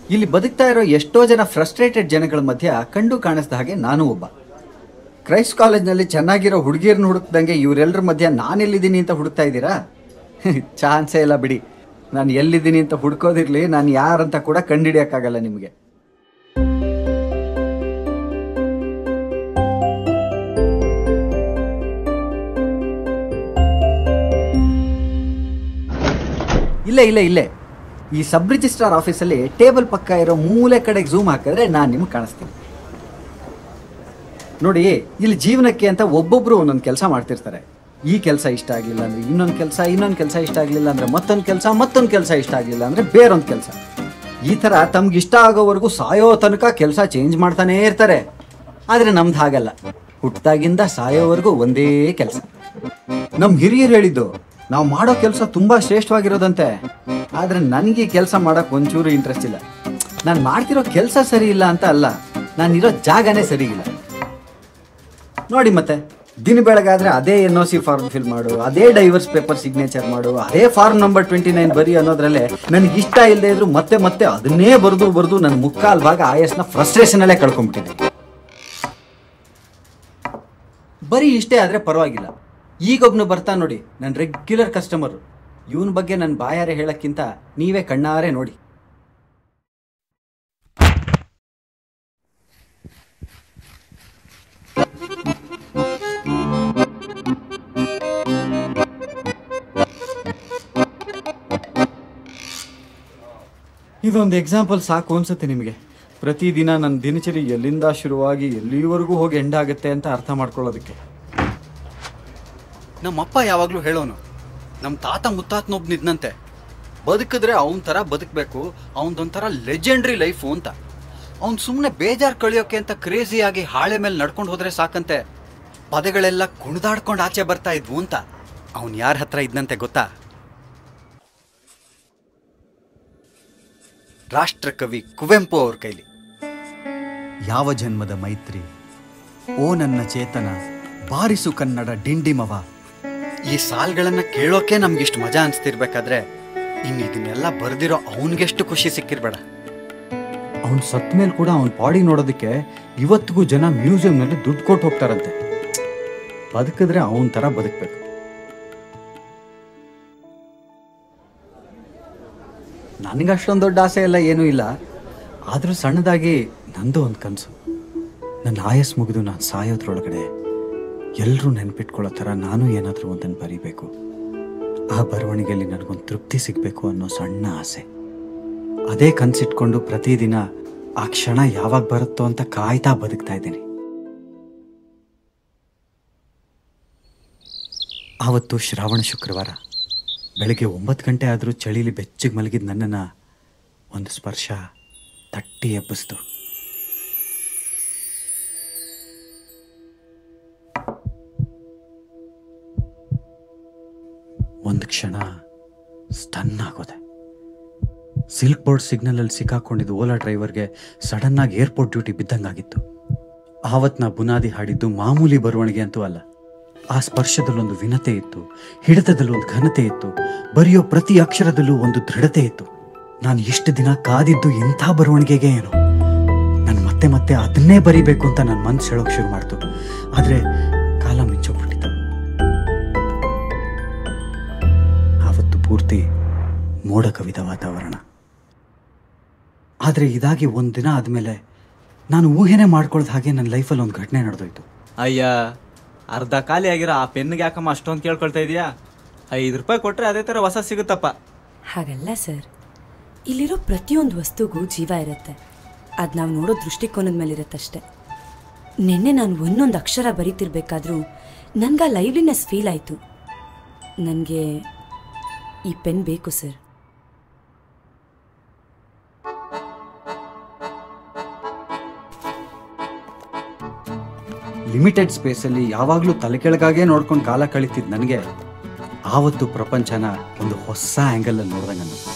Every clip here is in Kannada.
ಇಲ್ಲಿ ಬದುಕ್ತಾ ಇರೋ ಎಷ್ಟೋ ಜನ ಫ್ರಸ್ಟ್ರೇಟೆಡ್ ಜನಗಳ ಮಧ್ಯ ಕಂಡು ಕಾಣಿಸ್ದ ಹಾಗೆ ನಾನು ಒಬ್ಬ ಕ್ರೈಸ್ಟ್ ಕಾಲೇಜ್ನಲ್ಲಿ ಚೆನ್ನಾಗಿರೋ ಹುಡುಗಿಯರನ್ನ ಹುಡುಕ್ದಂಗೆ ಇವರೆಲ್ಲರ ಮಧ್ಯ ನಾನೆಲ್ಲಿದ್ದೀನಿ ಅಂತ ಹುಡುಕ್ತಾ ಇದ್ದೀರಾ ಚಾನ್ಸೇ ಇಲ್ಲ ಬಿಡಿ ನಾನು ಎಲ್ಲಿದ್ದೀನಿ ಅಂತ ಹುಡ್ಕೋದಿರ್ಲಿ ನಾನು ಯಾರಂತ ಕೂಡ ಕಂಡುಹಿಡಿಯೋಕ್ಕಾಗಲ್ಲ ನಿಮಗೆ ಇಲ್ಲೇ ಇಲ್ಲೇ ಇಲ್ಲೇ ಈ ಸಬ್ ರಿಜಿಸ್ಟ್ರಾರ್ ಆಫೀಸಲ್ಲಿ ಟೇಬಲ್ ಪಕ್ಕ ಇರೋ ಮೂಲೆ ಕಡೆಗೆ ಝೂಮ್ ಹಾಕಿದ್ರೆ ನಾನು ನಿಮ್ಗೆ ಕಾಣಿಸ್ತೀನಿ ನೋಡಿ ಇಲ್ಲಿ ಜೀವನಕ್ಕೆ ಅಂತ ಒಬ್ಬೊಬ್ರು ಒಂದೊಂದು ಕೆಲಸ ಮಾಡ್ತಿರ್ತಾರೆ ಈ ಕೆಲಸ ಇಷ್ಟ ಆಗಲಿಲ್ಲ ಅಂದ್ರೆ ಇನ್ನೊಂದು ಕೆಲಸ ಇನ್ನೊಂದು ಕೆಲಸ ಇಷ್ಟ ಆಗಲಿಲ್ಲ ಅಂದ್ರೆ ಮತ್ತೊಂದು ಕೆಲಸ ಮತ್ತೊಂದು ಕೆಲಸ ಇಷ್ಟ ಆಗಲಿಲ್ಲ ಅಂದ್ರೆ ಬೇರೊಂದು ಕೆಲಸ ಈ ಥರ ತಮ್ಗೆ ಇಷ್ಟ ಆಗೋವರೆಗೂ ಸಾಯೋ ತನಕ ಕೆಲಸ ಚೇಂಜ್ ಮಾಡ್ತಾನೇ ಇರ್ತಾರೆ ಆದರೆ ನಮ್ದು ಹಾಗಲ್ಲ ಹುಟ್ಟಾಗಿಂದ ಸಾಯೋವರೆಗೂ ಒಂದೇ ಕೆಲಸ ನಮ್ಮ ಹಿರಿಯರು ಹೇಳಿದ್ದು ನಾವು ಮಾಡೋ ಕೆಲಸ ತುಂಬ ಶ್ರೇಷ್ಠವಾಗಿರೋದಂತೆ ಆದರೆ ನನಗೆ ಕೆಲಸ ಮಾಡೋಕೆ ಒಂಚೂರು ಇಂಟ್ರೆಸ್ಟ್ ಇಲ್ಲ ನಾನು ಮಾಡ್ತಿರೋ ಕೆಲಸ ಸರಿ ಇಲ್ಲ ಅಂತ ಅಲ್ಲ ನಾನಿರೋ ಜಾಗನೇ ಸರಿ ಇಲ್ಲ ನೋಡಿ ಮತ್ತೆ ದಿನ ಬೆಳಗಾದ್ರೆ ಅದೇ N O C form fill ಮಾಡು ಅದೇ ಡೈವರ್ಸ್ ಪೇಪರ್ ಸಿಗ್ನೇಚರ್ ಮಾಡು ಅದೇ ಫಾರ್ಮ್ ನಂಬರ್ ಟ್ವೆಂಟಿ ನೈನ್ ಬರಿ ಅನ್ನೋದ್ರಲ್ಲೇ ನನಗೆ ಇಷ್ಟ ಇಲ್ಲದೆ ಇದ್ರು ಮತ್ತೆ ಮತ್ತೆ ಅದನ್ನೇ ಬರೆದು ಬರೆದು ನನ್ನ ಮುಕ್ಕಾಲ್ ಭಾಗ ಆಯಸ್ನ ಫ್ರಸ್ಟ್ರೇಷನ್ ಅಲ್ಲೇ ಕಳ್ಕೊಂಡ್ಬಿಟ್ಟಿದೆ ಬರೀ ಇಷ್ಟೇ ಆದ್ರೆ ಪರವಾಗಿಲ್ಲ ಈಗೊಬ್ನು ಬರ್ತಾ ನೋಡಿ ನನ್ನ ರೆಗ್ಯುಲರ್ ಕಸ್ಟಮರ್ ಇವನ್ ಬಗ್ಗೆ ನನ್ನ ಬಾಯಾರೆ ಹೇಳಕ್ಕಿಂತ ನೀವೇ ಕಣ್ಣಾರೆ ನೋಡಿ ಇದೊಂದು ಎಕ್ಸಾಂಪಲ್ ಸಾಕು ಅನ್ಸುತ್ತೆ ನಿಮಗೆ ಪ್ರತಿದಿನ ನನ್ನ ದಿನಚರಿ ಎಲ್ಲಿಂದ ಶುರುವಾಗಿ ಎಲ್ಲಿವರೆಗೂ ಹೋಗಿ ಎಂಡ್ ಆಗುತ್ತೆ ಅಂತ ಅರ್ಥ ಮಾಡ್ಕೊಳ್ಳೋದಕ್ಕೆ ನಮ್ಮಪ್ಪ ಯಾವಾಗಲೂ ಹೇಳೋನು ನಮ್ಮ ತಾತ ಮುತ್ತಾತನೊಬ್ನಿದ್ನಂತೆ ಬದುಕಿದ್ರೆ ಅವನ ಥರ ಬದುಕಬೇಕು ಅವನದೊಂಥರ ಲೆಜೆಂಡ್ರಿ ಲೈಫು ಅಂತ ಅವ್ನು ಸುಮ್ಮನೆ ಬೇಜಾರು ಕಳಿಯೋಕೆ ಅಂತ ಕ್ರೇಜಿಯಾಗಿ ಹಾಳೆ ಮೇಲೆ ನಡ್ಕೊಂಡು ಹೋದ್ರೆ ಸಾಕಂತೆ ಪದಗಳೆಲ್ಲ ಕುಣಿದಾಡ್ಕೊಂಡು ಆಚೆ ಬರ್ತಾ ಇದ್ವು ಅಂತ ಅವನು ಯಾರ ಹತ್ರ ಇದ್ನಂತೆ ಗೊತ್ತಾ ರಾಷ್ಟ್ರಕವಿ ಕುವೆಂಪು ಅವ್ರ ಕೈಲಿ ಯಾವ ಜನ್ಮದ ಮೈತ್ರಿ ಓ ನನ್ನ ಚೇತನ ಬಾರಿಸು ಕನ್ನಡ ಡಿಂಡಿಮವ ಈ ಸಾಲ್ಗಳನ್ನ ಕೇಳೋಕೆ ನಮ್ಗಿಷ್ಟು ಮಜಾ ಅನ್ಸ್ತಿರ್ಬೇಕಾದ್ರೆ ಇನ್ನು ಇದನ್ನೆಲ್ಲ ಬರ್ದಿರೋ ಅವನಿಗೆಷ್ಟು ಖುಷಿ ಸಿಕ್ಕಿರ್ಬೇಡ ಅವ್ನು ಸತ್ ಮೇಲೆ ಕೂಡ ಅವನ ಬಾಡಿ ನೋಡೋದಕ್ಕೆ ಇವತ್ತಿಗೂ ಜನ ಮ್ಯೂಸಿಯಂನಲ್ಲಿ ದುಡ್ಡು ಕೊಟ್ಟು ಹೋಗ್ತಾರಂತೆ ಬದುಕಿದ್ರೆ ಅವನ ಥರ ಬದುಕಬೇಕು ನನಗೆ ಅಷ್ಟೊಂದು ದೊಡ್ಡ ಆಸೆ ಎಲ್ಲ ಏನೂ ಇಲ್ಲ ಆದರೂ ಸಣ್ಣದಾಗಿ ನಂದು ಒಂದು ಕನಸು ನನ್ನ ಆಯಸ್ ಮುಗಿದು ನಾನು ಸಾಯೋದ್ರೊಳಗಡೆ ಎಲ್ಲರೂ ನೆನ್ಪಿಟ್ಕೊಳ್ಳೋ ಥರ ನಾನು ಏನಾದರೂ ಒಂದನ್ನು ಬರೀಬೇಕು ಆ ಬರವಣಿಗೆಯಲ್ಲಿ ನನಗೊಂದು ತೃಪ್ತಿ ಸಿಗಬೇಕು ಅನ್ನೋ ಸಣ್ಣ ಆಸೆ ಅದೇ ಕನಸಿಟ್ಕೊಂಡು ಪ್ರತಿದಿನ ಆ ಕ್ಷಣ ಯಾವಾಗ ಬರುತ್ತೋ ಅಂತ ಕಾಯ್ತಾ ಬದುಕ್ತಾ ಇದ್ದೀನಿ ಆವತ್ತು ಶ್ರಾವಣ ಶುಕ್ರವಾರ ಬೆಳಗ್ಗೆ ಒಂಬತ್ತು ಗಂಟೆ ಆದರೂ ಚಳಿಲಿ ಬೆಚ್ಚಗೆ ಮಲಗಿದ ನನ್ನನ್ನು ಒಂದು ಸ್ಪರ್ಶ ತಟ್ಟಿ ಎಬ್ಬಿಸ್ತು ಒಂದು ಕ್ಷಣ ಸ್ಟನ್ ಆಗೋದೆ ಸಿಲ್ಕ್ ಬೋರ್ಡ್ ಸಿಗ್ನಲಲ್ಲಿ ಸಿಕ್ಕಾಕೊಂಡಿದ್ದು ಓಲಾ ಡ್ರೈವರ್ಗೆ ಸಡನ್ನಾಗಿ ಏರ್ಪೋರ್ಟ್ ಡ್ಯೂಟಿ ಬಿದ್ದಂಗಾಗಿತ್ತು ಆವತ್ತು ನಾ ಬುನಾದಿ ಹಾಡಿದ್ದು ಮಾಮೂಲಿ ಬರವಣಿಗೆ ಅಂತೂ ಅಲ್ಲ ಆ ಸ್ಪರ್ಶದಲ್ಲೊಂದು ವಿನತೆ ಇತ್ತು ಹಿಡಿತದಲ್ಲಿ ಒಂದು ಘನತೆ ಇತ್ತು ಬರೆಯೋ ಪ್ರತಿ ಅಕ್ಷರದಲ್ಲೂ ಒಂದು ದೃಢತೆ ಇತ್ತು ನಾನು ಇಷ್ಟು ದಿನ ಕಾದಿದ್ದು ಇಂಥ ಬರವಣಿಗೆಗೆ ಏನು ನಾನು ಮತ್ತೆ ಮತ್ತೆ ಅದನ್ನೇ ಬರಿಬೇಕು ಅಂತ ನನ್ನ ಮನ್ಸು ಹೇಳೋಕೆ ಶುರು ಮಾಡ್ತು ಆದರೆ ಕಾಲ ಮಿಂಚೋಗ್ಬಿಟ್ಟಿತ್ತು ಆವತ್ತು ಪೂರ್ತಿ ಮೋಡ ಕವಿದ ವಾತಾವರಣ ಆದರೆ ಇದಾಗಿ ಒಂದು ದಿನ ಆದಮೇಲೆ ನಾನು ಊಹೆನೇ ಮಾಡ್ಕೊಳ್ದ ಹಾಗೆ ನನ್ನ ಲೈಫಲ್ಲಿ ಒಂದು ಘಟನೆ ನಡೆದೋಯ್ತು ಅಯ್ಯ ಅರ್ಧ ಖಾಲಿ ಆಗಿರೋ ಆ ಪೆನ್ನಿಗೆ ಯಾಕಮ್ಮ ಅಷ್ಟೊಂದು ಕೇಳ್ಕೊಳ್ತಾ ಇದೀಯಾ ಐದು ರೂಪಾಯಿ ಕೊಟ್ರೆ ಅದೇ ಥರ ಹೊಸ ಸಿಗುತ್ತಪ್ಪ ಹಾಗಲ್ಲ ಸರ್ ಇಲ್ಲಿರೋ ಪ್ರತಿಯೊಂದು ವಸ್ತುಗೂ ಜೀವ ಇರುತ್ತೆ ಅದು ನಾವು ನೋಡೋ ದೃಷ್ಟಿಕೋನದ ಮೇಲೆ ಇರುತ್ತಷ್ಟೆ ನಿನ್ನೆ ನಾನು ಒಂದೊಂದು ಅಕ್ಷರ ಬರೀತಿರ್ಬೇಕಾದ್ರೂ ನನಗೆ ಆ ಲೈವ್ಲಿನೆಸ್ ಫೀಲ್ ಆಯಿತು ನನಗೆ ಈ ಪೆನ್ ಬೇಕು ಸರ್ ಲಿಮಿಟೆಡ್ ಸ್ಪೇಸಲ್ಲಿ ಯಾವಾಗಲೂ ತಲೆ ಕೆಳಗಾಗೆ ನೋಡ್ಕೊಂಡು ಕಾಲ ಕಳೀತಿದ್ ನನಗೆ ಆವತ್ತು ಪ್ರಪಂಚನ ಒಂದು ಹೊಸ ಆ್ಯಂಗಲಲ್ಲಿ ನೋಡ್ದಂಗೆ ಅನ್ನಿಸ್ತು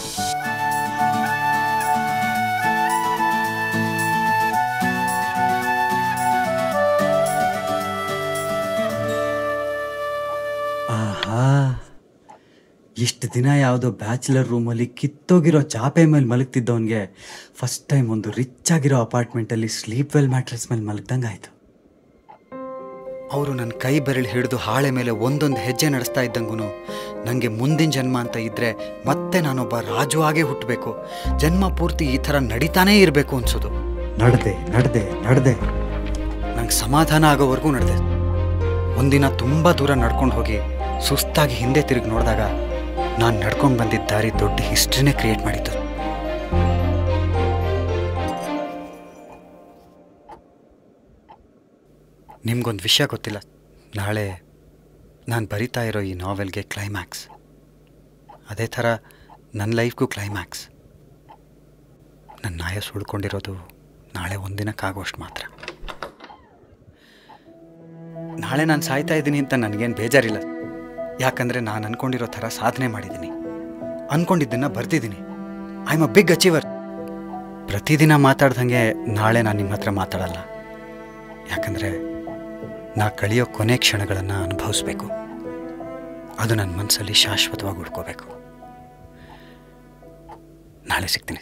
ಆಹಾ ಇಷ್ಟು ದಿನ ಯಾವುದೋ ಬ್ಯಾಚುಲರ್ ರೂಮಲ್ಲಿ ಕಿತ್ತೋಗಿರೋ ಚಾಪೆ ಮೇಲೆ ಮಲಗ್ತಿದ್ದವನಿಗೆ ಫಸ್ಟ್ ಟೈಮ್ ಒಂದು ರಿಚ್ ಆಗಿರೋ ಅಪಾರ್ಟ್ಮೆಂಟಲ್ಲಿ ಸ್ಲೀಪ್ ವೆಲ್ ಮ್ಯಾಟ್ರೆಸ್ ಮೇಲೆ ಮಲಗ್ದಂಗೆ ಆಯಿತು ಅವರು ನನ್ನ ಕೈ ಬೆರಳು ಹಿಡಿದು ಹಾಳೆ ಮೇಲೆ ಒಂದೊಂದು ಹೆಜ್ಜೆ ನಡೆಸ್ತಾ ಇದ್ದಂಗೂ ನನಗೆ ಮುಂದಿನ ಜನ್ಮ ಅಂತ ಇದ್ದರೆ ಮತ್ತೆ ನಾನೊಬ್ಬ ರಾಜು ಆಗೇ ಹುಟ್ಟಬೇಕು ಜನ್ಮ ಪೂರ್ತಿ ಈ ಥರ ನಡೀತಾನೇ ಇರಬೇಕು ಅನ್ಸೋದು ನಡೆದೆ ನಡೆದೆ ನಡೆದೆ ನಂಗೆ ಸಮಾಧಾನ ಆಗೋವರೆಗೂ ನಡೆದೆ ಒಂದಿನ ತುಂಬ ದೂರ ನಡ್ಕೊಂಡು ಹೋಗಿ ಸುಸ್ತಾಗಿ ಹಿಂದೆ ತಿರುಗಿ ನೋಡಿದಾಗ ನಾನು ನಡ್ಕೊಂಡು ಬಂದಿದ್ದ ದಾರಿ ದೊಡ್ಡ ಹಿಸ್ಟ್ರಿನೇ ಕ್ರಿಯೇಟ್ ಮಾಡಿದ್ದು ನಿಮ್ಗೊಂದು ವಿಷಯ ಗೊತ್ತಿಲ್ಲ ನಾಳೆ ನಾನು ಬರಿತಾ ಇರೋ ಈ ನಾವೆಲ್ಗೆ ಕ್ಲೈಮ್ಯಾಕ್ಸ್ ಅದೇ ಥರ ನನ್ನ ಲೈಫ್ಗೂ ಕ್ಲೈಮ್ಯಾಕ್ಸ್ ನನ್ನ ನಾಯ ಸುಳ್ಕೊಂಡಿರೋದು ನಾಳೆ ಒಂದಿನಕ್ಕಾಗೋಷ್ಟು ಮಾತ್ರ ನಾಳೆ ನಾನು ಸಾಯ್ತಾ ಇದ್ದೀನಿ ಅಂತ ನನಗೇನು ಬೇಜಾರಿಲ್ಲ ಯಾಕಂದರೆ ನಾನು ಅಂದ್ಕೊಂಡಿರೋ ಥರ ಸಾಧನೆ ಮಾಡಿದ್ದೀನಿ ಅಂದ್ಕೊಂಡಿದ್ದನ್ನು ಬರ್ತಿದ್ದೀನಿ I am a big achiever ಪ್ರತಿದಿನ ಮಾತಾಡ್ದಂಗೆ ನಾಳೆ ನಾನು ನಿಮ್ಮ ಹತ್ರ ಮಾತಾಡಲ್ಲ ಯಾಕಂದರೆ ನಾ ಕಳೆಯೋ ಕೊನೆ ಕ್ಷಣಗಳನ್ನು ಅನುಭವಿಸ್ಬೇಕು ಅದು ನನ್ನ ಮನಸ್ಸಲ್ಲಿ ಶಾಶ್ವತವಾಗಿ ಉಳ್ಕೋಬೇಕು ನಾಳೆ ಸಿಗ್ತೀನಿ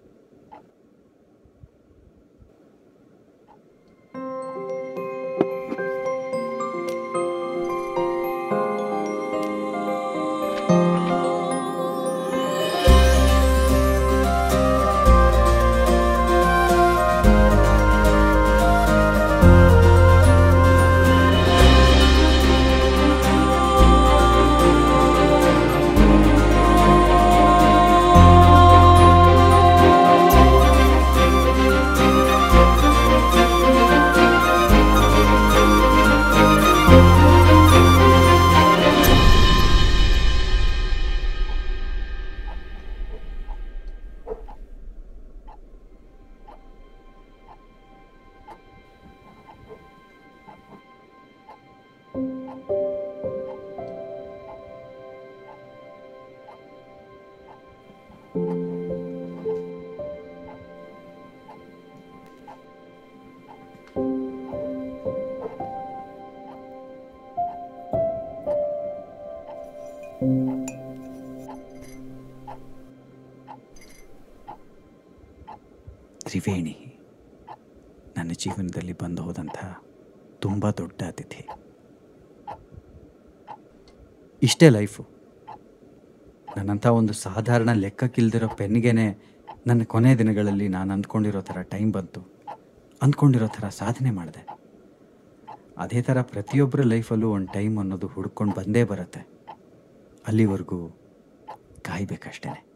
ತ್ರಿವೇಣಿ ನನ್ನ ಜೀವನದಲ್ಲಿ ಬಂದು ಹೋದಂಥ ತುಂಬ ದೊಡ್ಡ ಅತಿಥಿ ಇಷ್ಟೇ ಲೈಫು ನನ್ನಂಥ ಒಂದು ಸಾಧಾರಣ ಲೆಕ್ಕಕ್ಕಿಲ್ದಿರೋ ಪೆನ್ನಿಗೆನೆ ನನ್ನ ಕೊನೆ ದಿನಗಳಲ್ಲಿ ನಾನು ಅಂದ್ಕೊಂಡಿರೋ ಥರ ಟೈಮ್ ಬಂತು ಅಂದ್ಕೊಂಡಿರೋ ಥರ ಸಾಧನೆ ಮಾಡಿದೆ ಅದೇ ಥರ ಪ್ರತಿಯೊಬ್ಬರ ಲೈಫಲ್ಲೂ ಒಂದು ಟೈಮ್ ಅನ್ನೋದು ಹುಡ್ಕೊಂಡು ಬಂದೇ ಬರುತ್ತೆ ಅಲ್ಲಿವರೆಗೂ ಕಾಯ್ಬೇಕಷ್ಟೇ